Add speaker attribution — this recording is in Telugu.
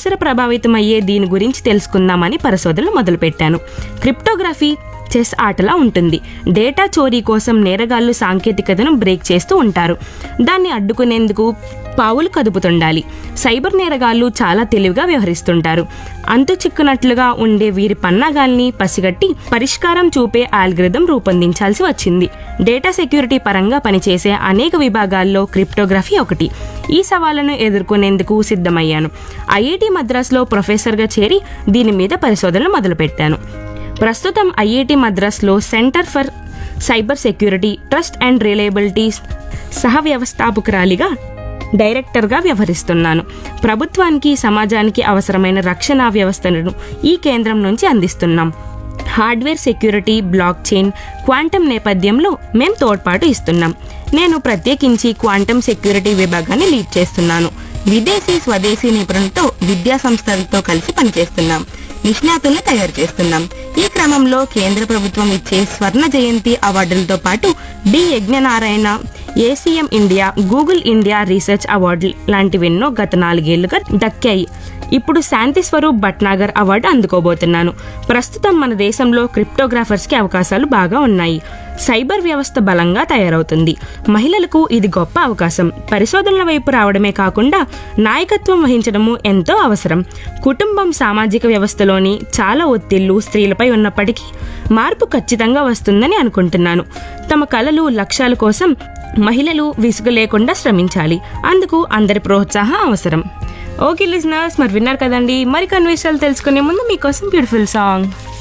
Speaker 1: పరిసర ప్రభావితమయ్యే దీని గురించి తెలుసుకుందామని పరిశోధనలు మొదలుపెట్టాను క్రిప్టోగ్రఫీ చెస్ ఆటలా ఉంటుంది డేటా చోరీ కోసం నేరగాళ్లు సాంకేతికతను బ్రేక్ చేస్తూ ఉంటారు దాన్ని అడ్డుకునేందుకు పావులు కదుపుతుండాలి సైబర్ నేరగాళ్లు చాలా తెలివిగా వ్యవహరిస్తుంటారు అంతు చిక్కునట్లుగా ఉండే వీరి పన్నాగాల్ని పసిగట్టి పరిష్కారం చూపే ఆల్గ్రిథం రూపొందించాల్సి వచ్చింది డేటా సెక్యూరిటీ పరంగా పనిచేసే అనేక విభాగాల్లో క్రిప్టోగ్రఫీ ఒకటి ఈ సవాళ్లను ఎదుర్కొనేందుకు సిద్ధమయ్యాను ఐఐటి మద్రాసులో ప్రొఫెసర్గా చేరి దీని మీద పరిశోధనలు మొదలుపెట్టాను ప్రస్తుతం ఐఐటి మద్రాస్లో centre for cyber security trust and reliability సహ వ్యవస్థాపకురాలిగా డైరెక్టర్గా వ్యవహరిస్తున్నాను ప్రభుత్వానికి సమాజానికి అవసరమైన రక్షణ వ్యవస్థలను ఈ కేంద్రం నుంచి అందిస్తున్నాం hardware security blockchain quantum నేపథ్యంలో మేం తోడ్పాటు ఇస్తున్నాం నేను ప్రత్యేకించి క్వాంటమ్ సెక్యూరిటీ విభాగాన్ని లీడ్ చేస్తున్నాను విదేశీ స్వదేశీ నిపుణులతో విద్యా సంస్థలతో కలిసి పనిచేస్తున్నాం నిష్ణాతుల్ని తయారు చేస్తున్నాం ఈ క్రమంలో కేంద్ర ప్రభుత్వం ఇచ్చే స్వర్ణ జయంతి అవార్డులతో పాటు D Yajnanarayana ACM India Google India research award లాంటివెన్నో గత నాలుగేళ్లుగా దక్కాయి ఇప్పుడు శాంతి స్వరూప్ భట్నాగర్ అవార్డు అందుకోబోతున్నాను ప్రస్తుతం మన దేశంలో క్రిప్టోగ్రాఫర్స్కి అవకాశాలు బాగా ఉన్నాయి సైబర్ వ్యవస్థ బలంగా తయారవుతుంది మహిళలకు ఇది గొప్ప అవకాశం పరిశోధనల వైపు రావడమే కాకుండా నాయకత్వం వహించడము ఎంతో అవసరం కుటుంబం సామాజిక వ్యవస్థలోని చాలా ఒత్తిళ్లు స్త్రీలపై ఉన్నప్పటికీ మార్పు ఖచ్చితంగా వస్తుందని అనుకుంటున్నాను తమ కలలు లక్ష్యాల కోసం మహిళలు విసుగు లేకుండా శ్రమించాలి అందుకు అందరి ప్రోత్సాహం అవసరం ఓకే లిజనర్స్ మరి విన్నారు కదండి మరి కొన్ని విషయాలు తెలుసుకునే ముందు మీకోసం బ్యూటిఫుల్ సాంగ్